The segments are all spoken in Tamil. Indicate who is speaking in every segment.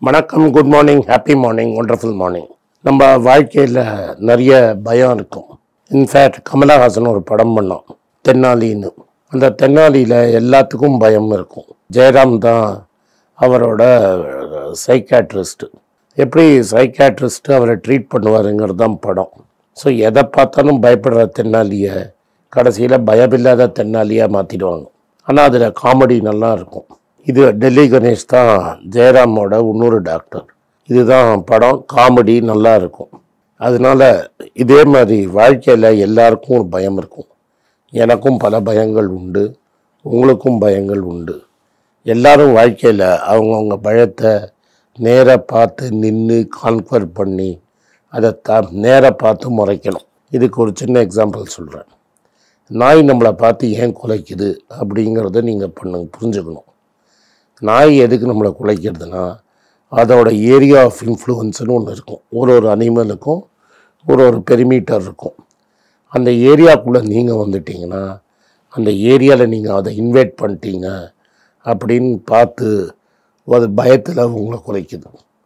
Speaker 1: வணக்கம் good morning happy morning wonderful morning நம்ம வாழ்க்கையில் நிறைய பயம் இருக்கும் இன்ஃபேக்ட் கமலஹாசன் ஒரு படம் பண்ணோம் தென்னாலின்னு அந்த தென்னாலியில் எல்லாத்துக்கும் பயம் இருக்கும் ஜெயராம் தான் அவரோட சைக்காட்ரிஸ்ட் எப்படி சைக்காட்ரிஸ்ட் அவரை ட்ரீட் பண்ணுவாருங்கிறது தான் படம் ஸோ எதை பார்த்தாலும் பயப்படுற தென்னாலியை கடைசியில் பயமில்லாத தென்னாலியாக மாற்றிடுவாங்க ஆனால் அதில் காமெடி நல்லா இருக்கும் இது டெல்லி கணேஷ் தான் ஜெயராமோட இன்னொரு டாக்டர் இதுதான் படம் காமெடி நல்லா இருக்கும் அதனால இதே மாதிரி வாழ்க்கையில் எல்லாருக்கும் ஒரு பயம் இருக்கும் எனக்கும் பல பயங்கள் உண்டு உங்களுக்கும் பயங்கள் உண்டு எல்லாரும் வாழ்க்கையில் அவங்கவுங்க பயத்தை நேராக பார்த்து நின்று கான்ஃபர் பண்ணி அதை த நேராக பார்த்து முறைக்கணும் இதுக்கு ஒரு சின்ன எக்ஸாம்பிள் சொல்கிறேன் நாய் நம்மளை பார்த்து ஏன் குலைக்குது அப்படிங்கிறத நீங்கள் பண்ணுங்க புரிஞ்சுக்கணும் நாய் எதுக்கு நம்மளை குலைக்கிறதுனா அதோட ஏரியா ஆஃப் இன்ஃப்ளூயன்ஸ்னு ஒன்று இருக்கும் ஒரு ஒரு அனிமலுக்கும் ஒரு ஒரு பெரிமீட்டர் இருக்கும் அந்த ஏரியாக்குள்ளே நீங்கள் வந்துட்டீங்கன்னா அந்த ஏரியாவில் நீங்கள் அதை இன்வைட் பண்ணிட்டீங்க அப்படின்னு பார்த்து அது பயத்தில் உங்களை குலைக்குது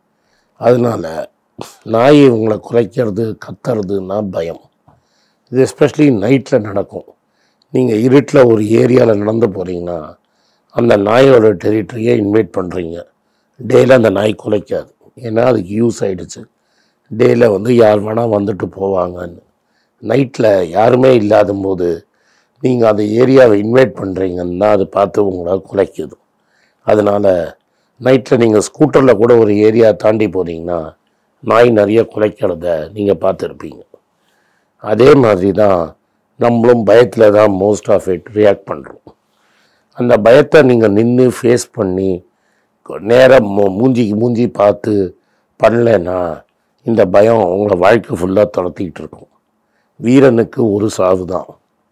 Speaker 1: அதனால் நாய் உங்களை குலைக்கிறது கத்துறதுன்னா பயம் இது எஸ்பெஷலி நைட்டில் நடக்கும் நீங்கள் இருட்டில் ஒரு ஏரியாவில் நடந்து போகிறீங்கன்னா அந்த நாயோட டெரிட்டரியை இன்வைட் பண்ணுறீங்க டேயில் அந்த நாய் குலைக்காது ஏன்னா அதுக்கு யூஸ் ஆயிடுச்சு டேயில் வந்து யார் வேணால் வந்துட்டு போவாங்கன்னு நைட்டில் யாருமே இல்லாத போது நீங்கள் அந்த ஏரியாவை இன்வைட் பண்ணுறீங்கன்னா அது பார்த்து உங்களை குலைக்குது அதனால் நைட்டில் நீங்கள் ஸ்கூட்டரில் கூட ஒரு ஏரியா தாண்டி போகிறீங்கன்னா நாய் நிறைய குலைக்கிறத நீங்கள் பார்த்துருப்பீங்க அதே மாதிரி தான் நம்மளும் பயத்தில் தான் மோஸ்ட் ஆஃப் இட் ரியாக்ட் பண்ணுறோம் அந்த பயத்தை நீங்கள் நின்று ஃபேஸ் பண்ணி நேராக மூ மூஞ்சிக்கு மூஞ்சி பார்த்து பண்ணலைன்னா இந்த பயம் உங்களை வாழ்க்கை ஃபுல்லாக துரத்திக்கிட்டு இருக்கும் வீரனுக்கு ஒரு சாவு தான்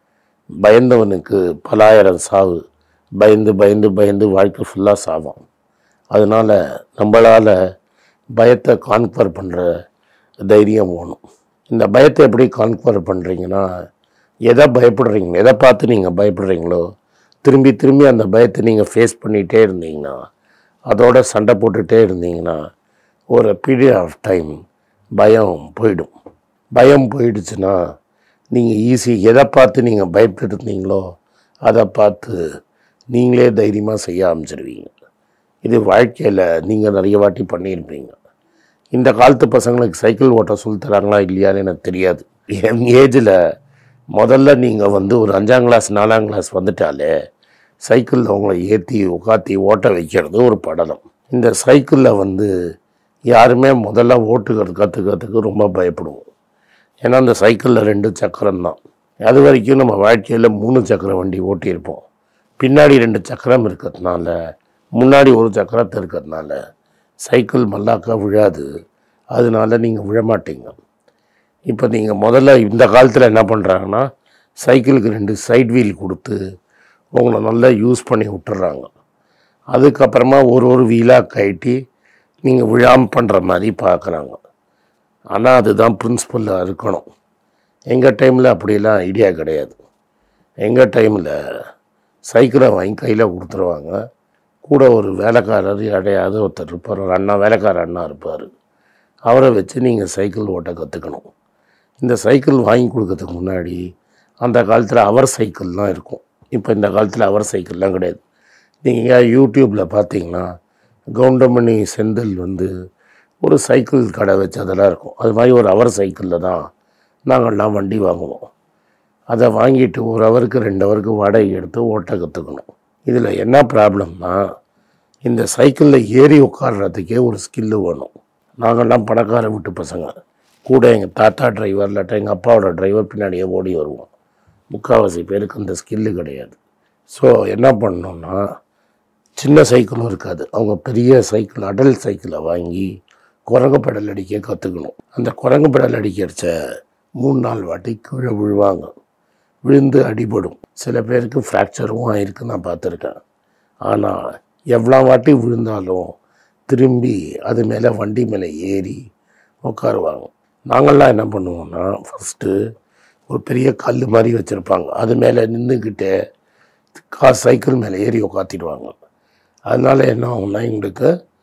Speaker 1: பயந்தவனுக்கு பலாயிரம் சாவு பயந்து பயந்து பயந்து வாழ்க்கை ஃபுல்லாக சாவான் அதனால் நம்மளால் பயத்தை கான்ஃபர் பண்ணுற தைரியம் வேணும் இந்த பயத்தை எப்படி கான்ஃபர் பண்ணுறீங்கன்னா எதை பயப்படுறீங்க எதை பார்த்து நீங்கள் பயப்படுறீங்களோ திரும்பி திரும்பி அந்த பயத்தை நீங்கள் ஃபேஸ் பண்ணிகிட்டே இருந்தீங்கன்னா அதோட சண்டை போட்டுகிட்டே இருந்தீங்கன்னா ஒரு பீரியட் ஆஃப் டைம் பயம் போயிடும் பயம் போயிடுச்சுன்னா நீங்கள் ஈஸி எதை பார்த்து நீங்கள் பயப்பட்டு இருந்தீங்களோ அதை பார்த்து நீங்களே தைரியமாக செய்ய ஆரம்பிச்சிருவீங்க இது வாழ்க்கையில் நீங்கள் நிறைய வாட்டி பண்ணியிருப்பீங்க இந்த காலத்து பசங்களுக்கு சைக்கிள் ஓட்ட சொல்லி தராங்களா இல்லையான்னு எனக்கு தெரியாது என் ஏஜில் முதல்ல நீங்கள் வந்து ஒரு அஞ்சாம் கிளாஸ் நாலாம் கிளாஸ் வந்துட்டாலே சைக்கிளில் உங்களை ஏற்றி உட்காத்தி ஓட்ட வைக்கிறது ஒரு படலம் இந்த சைக்கிளில் வந்து யாருமே முதல்ல ஓட்டுக்கிறது கற்றுக்கிறதுக்கு ரொம்ப பயப்படுவோம் ஏன்னா அந்த சைக்கிளில் ரெண்டு சக்கரம் தான் அது வரைக்கும் நம்ம வாழ்க்கையில் மூணு சக்கர வண்டி ஓட்டியிருப்போம் பின்னாடி ரெண்டு சக்கரம் இருக்கிறதுனால முன்னாடி ஒரு சக்கரத்தை இருக்கிறதுனால சைக்கிள் மல்லாக்கா விழாது அதனால நீங்கள் விழமாட்டீங்க இப்போ நீங்கள் முதல்ல இந்த காலத்தில் என்ன பண்ணுறாங்கன்னா சைக்கிளுக்கு ரெண்டு சைட் வீல் கொடுத்து உங்களை நல்லா யூஸ் பண்ணி விட்டுறாங்க அதுக்கப்புறமா ஒரு ஒரு வீலாக கழட்டி நீங்கள் விழாமல் பண்ணுற மாதிரி பார்க்குறாங்க ஆனால் அதுதான் பிரின்சிபலாக இருக்கணும் எங்கள் டைமில் அப்படியெல்லாம் ஐடியா கிடையாது எங்கள் டைமில் சைக்கிளை வாங்கி கையில் கொடுத்துருவாங்க கூட ஒரு வேலைக்காரர் யாரையாவது ஒருத்தர் இருப்பார் ஒரு அண்ணா வேலைக்கார அண்ணா இருப்பார் அவரை வச்சு நீங்கள் சைக்கிள் ஓட்ட கற்றுக்கணும் இந்த சைக்கிள் வாங்கி கொடுக்கறதுக்கு முன்னாடி அந்த காலத்தில் அவர் சைக்கிள்லாம் இருக்கும் இப்போ இந்த காலத்தில் அவர் சைக்கிள்லாம் கிடையாது நீங்கள் யூடியூப்பில் பார்த்தீங்கன்னா கவுண்டமணி செந்தில் வந்து ஒரு சைக்கிள் கடை வச்சு அதெல்லாம் இருக்கும் அது மாதிரி ஒரு அவர் சைக்கிளில் தான் நாங்கள்லாம் வண்டி வாங்குவோம் அதை வாங்கிட்டு ஒரு ஹவருக்கு ரெண்டு ஹவருக்கு வாடகை எடுத்து ஓட்ட கற்றுக்கணும் இதில் என்ன ப்ராப்ளம்னா இந்த சைக்கிளில் ஏறி உட்கார்றதுக்கே ஒரு ஸ்கில்லு வேணும் நாங்கள்லாம் பணக்கார வீட்டு பசங்க கூட எங்கள் தாத்தா டிரைவர் இல்லாட்டா எங்கள் அப்பாவோட டிரைவர் பின்னாடியே ஓடி வருவோம் முக்கால்வாசி பேருக்கு அந்த ஸ்கில்லு கிடையாது ஸோ என்ன பண்ணோம்னா சின்ன சைக்கிளும் இருக்காது அவங்க பெரிய சைக்கிள் அடல் சைக்கிளை வாங்கி குரங்கு பெடல் அடிக்க கற்றுக்கணும் அந்த குரங்கு பெடல் அடிக்கிறச்ச மூணு நாள் வாட்டி கீழே விழுவாங்க விழுந்து அடிபடும் சில பேருக்கு ஃப்ராக்சரும் ஆயிருக்கு நான் பார்த்துருக்கேன் ஆனால் எவ்வளோ வாட்டி விழுந்தாலும் திரும்பி அது மேலே வண்டி மேலே ஏறி உட்காருவாங்க நாங்கள்லாம் என்ன பண்ணுவோம்னா ஃபஸ்ட்டு ஒரு பெரிய கல் மாதிரி வச்சுருப்பாங்க அது மேலே நின்றுக்கிட்டே கா சைக்கிள் மேலே ஏறி உட்காத்திடுவாங்க அதனால் என்ன ஆகும்னா எங்களுக்கு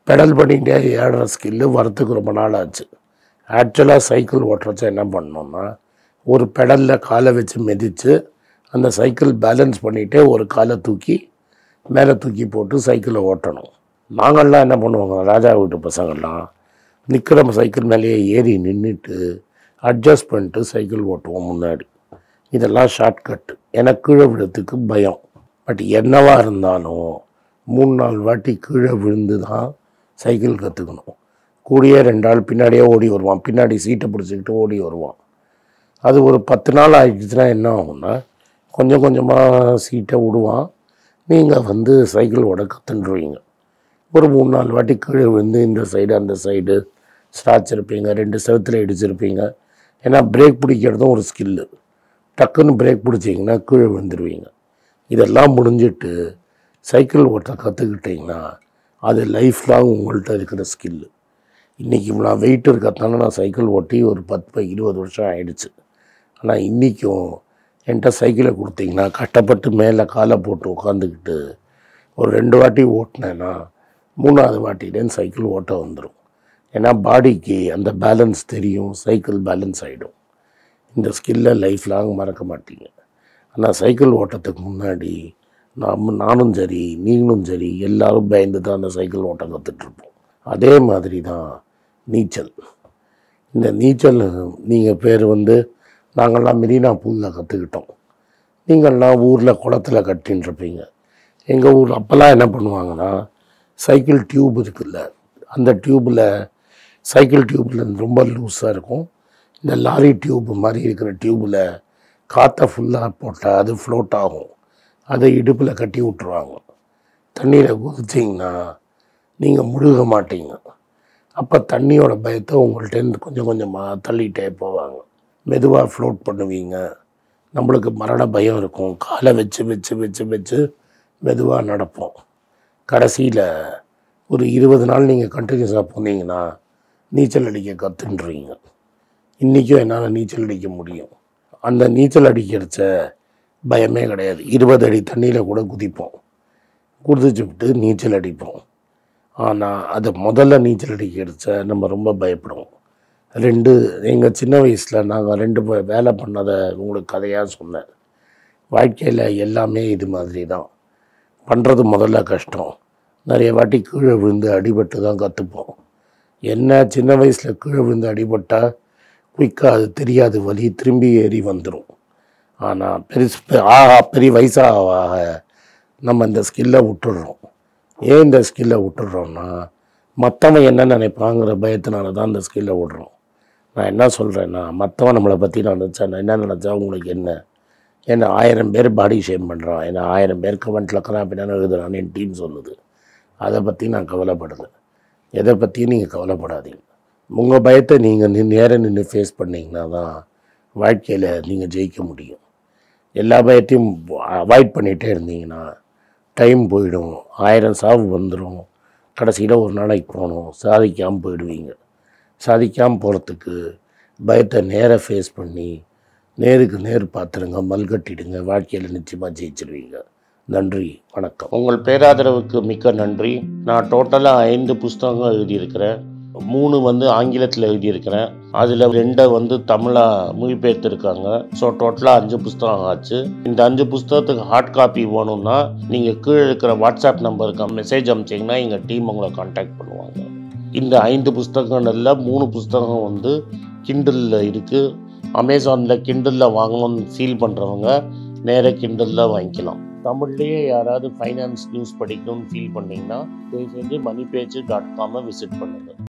Speaker 1: பெடல் பண்ணிகிட்டே ஏறுற ஸ்கில்லு வரத்துக்கு ரொம்ப நாள் ஆச்சு ஆக்சுவலாக சைக்கிள் ஓட்டுறச்ச என்ன பண்ணோம்னா ஒரு பெடலில் காலை வச்சு மிதித்து அந்த சைக்கிள் பேலன்ஸ் பண்ணிகிட்டே ஒரு காலை தூக்கி மேலே தூக்கி போட்டு சைக்கிளை ஓட்டணும் நாங்கள்லாம் என்ன பண்ணுவாங்க ராஜா வீட்டு பசங்கள்லாம் நிற்கிற சைக்கிள் மேலேயே ஏறி நின்றுட்டு அட்ஜஸ்ட் பண்ணிட்டு சைக்கிள் ஓட்டுவோம் முன்னாடி இதெல்லாம் ஷார்ட்கட் எனக்கு கீழே விழுறதுக்கு பயம் பட் என்னவா இருந்தாலும் மூணு நாலு வாட்டி கீழே விழுந்து தான் சைக்கிள் கற்றுக்கணும் கூடயே ரெண்டு ஆள் பின்னாடியே ஓடி வருவான் பின்னாடி சீட்டை பிடிச்சிக்கிட்டு ஓடி வருவான் அது ஒரு பத்து நாள் ஆயிடுச்சுன்னா என்ன ஆகும்னா கொஞ்சம் கொஞ்சமாக சீட்டை விடுவான் நீங்கள் வந்து சைக்கிள் ஓட கற்றுன்றுவீங்க ஒரு மூணு நாலு வாட்டி கீழே விழுந்து இந்த சைடு அந்த சைடு ஸ்டாச் இருப்பீங்க ரெண்டு செவத்தில் இடிச்சிருப்பீங்க ஏன்னா பிரேக் பிடிக்கிறதும் ஒரு ஸ்கில்லு டக்குன்னு பிரேக் பிடிச்சிங்கன்னா கீழே விழுந்துருவீங்க இதெல்லாம் முடிஞ்சிட்டு சைக்கிள் ஓட்ட கற்றுக்கிட்டிங்கன்னா அது லைஃப் லாங் உங்கள்கிட்ட இருக்கிற ஸ்கில்லு இன்றைக்கி நான் வெயிட் இருக்கிறதுனால நான் சைக்கிள் ஓட்டி ஒரு பத்து இருபது வருஷம் ஆயிடுச்சு ஆனால் இன்றைக்கும் என்கிட்ட சைக்கிளை கொடுத்தீங்கன்னா கஷ்டப்பட்டு மேலே காலை போட்டு உட்காந்துக்கிட்டு ஒரு ரெண்டு வாட்டி ஓட்டினேன்னா மூணாவது வாட்டிலேருந்து சைக்கிள் ஓட்ட வந்துடும் ஏன்னா பாடிக்கு அந்த பேலன்ஸ் தெரியும் சைக்கிள் பேலன்ஸ் ஆகிடும் இந்த ஸ்கில்லை லைஃப் லாங் மறக்க மாட்டீங்க ஆனால் சைக்கிள் ஓட்டத்துக்கு முன்னாடி நம்ம நானும் சரி நீங்களும் சரி எல்லாரும் பயந்து தான் அந்த சைக்கிள் ஓட்டம் கற்றுட்ருப்போம் அதே மாதிரி தான் நீச்சல் இந்த நீச்சல் நீங்கள் பேர் வந்து நாங்கள்லாம் மெரினா பூலில் கற்றுக்கிட்டோம் நீங்கள்லாம் ஊரில் குளத்துல கட்டின்னு இருப்பீங்க எங்கள் ஊர் அப்போல்லாம் என்ன பண்ணுவாங்கன்னா சைக்கிள் டியூப் இருக்குல்ல அந்த டியூப்பில் சைக்கிள் டியூப்பில் ரொம்ப லூஸாக இருக்கும் இந்த லாரி டியூப் மாதிரி இருக்கிற டியூப்பில் காற்றை ஃபுல்லாக போட்டால் அது ஃப்ளோட் ஆகும் அதை இடுப்பில் கட்டி விட்ருவாங்க தண்ணியில் குதிச்சிங்கன்னா நீங்கள் முழுக மாட்டீங்க அப்போ தண்ணியோட பயத்தை உங்கள்கிட்டேருந்து கொஞ்சம் கொஞ்சமாக தள்ளிட்டே போவாங்க மெதுவாக ஃப்ளோட் பண்ணுவீங்க நம்மளுக்கு மரண பயம் இருக்கும் காலை வச்சு வச்சு வச்சு வச்சு மெதுவாக நடப்போம் கடைசியில் ஒரு இருபது நாள் நீங்கள் கண்டினியூஸாக போனீங்கன்னா நீச்சல் அடிக்க கற்றுன்றீங்க இன்றைக்கும் என்னால் நீச்சல் அடிக்க முடியும் அந்த நீச்சல் அடிக்கிறச்ச பயமே கிடையாது இருபது அடி தண்ணியில் கூட குதிப்போம் குதிச்சு விட்டு நீச்சல் அடிப்போம் ஆனால் அது முதல்ல நீச்சல் அடிக்கிறச்ச நம்ம ரொம்ப பயப்படுவோம் ரெண்டு எங்கள் சின்ன வயசில் நாங்கள் ரெண்டு பே- வேலை பண்ணதை உங்களுக்கு கதையாக சொன்னேன் வாழ்க்கையில் எல்லாமே இது மாதிரி தான் பண்ணுறது முதல்ல கஷ்டம் நிறைய வாட்டி கீழே விழுந்து அடிபட்டு தான் கற்றுப்போம் என்ன சின்ன வயசில் கீழே விழுந்து அடிபட்டால் குயிக்காக அது தெரியாது வலி திரும்பி ஏறி வந்துடும் ஆனால் பெருசு பெ- ஆஹா பெரிய வயசாக ஆக நம்ம இந்த ஸ்கில்லை விட்டுடுறோம் ஏன் இந்த ஸ்கில்லை விட்டுடுறோம்னா மற்றவன் என்ன நினைப்பாங்கிற பயத்தினால தான் இந்த ஸ்கில்லை விடுறோம் நான் என்ன சொல்கிறேன்னா மற்றவன் நம்மளை பற்றி நினச்சா நான் என்ன நினச்சா உங்களுக்கு என்ன என்ன ஆயிரம் பேர் பாடி ஷேம் பண்ணுறான் என்ன ஆயிரம் பேர் கமெண்ட்டில் கனா பின்னான்னு எழுதுறான்னு என் டீம் சொல்லுது அதை பற்றி நான் கவலைப்படலை எதை பற்றியும் நீங்கள் கவலைப்படாதீங்க உங்கள் பயத்தை நீங்கள் நின்று நேர நின்று ஃபேஸ் பண்ணீங்கன்னா தான் வாழ்க்கையில் நீங்கள் ஜெயிக்க முடியும் எல்லா பயத்தையும் அவாய்ட் பண்ணிகிட்டே இருந்தீங்கன்னா டைம் போயிடும் ஆயிரம் சாவு வந்துடும் கடைசியில் ஒரு நாளைக்கு போகணும் சாதிக்காமல் போயிடுவீங்க சாதிக்காமல் போகிறதுக்கு பயத்தை நேராக ஃபேஸ் பண்ணி நேருக்கு நேர் பார்த்துருங்க மல்கட்டிடுங்க வாழ்க்கையில் நிச்சயமாக ஜெயிச்சிருவீங்க நன்றி வணக்கம் உங்கள் பேராதரவுக்கு மிக்க நன்றி நான் டோட்டலாக ஐந்து புஸ்தகங்கள் எழுதியிருக்கிறேன் மூணு வந்து ஆங்கிலத்தில் எழுதியிருக்கிறேன் அதில் ரெண்டை வந்து தமிழாக மொழிபெயர்த்திருக்காங்க ஸோ டோட்டலாக அஞ்சு புஸ்தகம் ஆச்சு இந்த அஞ்சு புஸ்தகத்துக்கு ஹார்ட் காப்பி வேணும்னா நீங்கள் கீழே இருக்கிற வாட்ஸ்அப் நம்பருக்கு மெசேஜ் அனுப்பிச்சிங்கன்னா எங்கள் டீம் உங்களை காண்டாக்ட் பண்ணுவாங்க இந்த ஐந்து புஸ்தகங்கள்ல மூணு புஸ்தகம் வந்து கிண்டலில் இருக்குது அமேசானில் கிண்டலில் வாங்கணும்னு ஃபீல் பண்ணுறவங்க நேராக கிண்டலில் வாங்கிக்கலாம் தமிழ்லேயே யாராவது ஃபைனான்ஸ் நியூஸ் படிக்கணும்னு ஃபீல் பண்ணீங்கன்னா தயவு செஞ்சு மணி பேஜ் டாட் காமை விசிட் பண்ணுங்கள்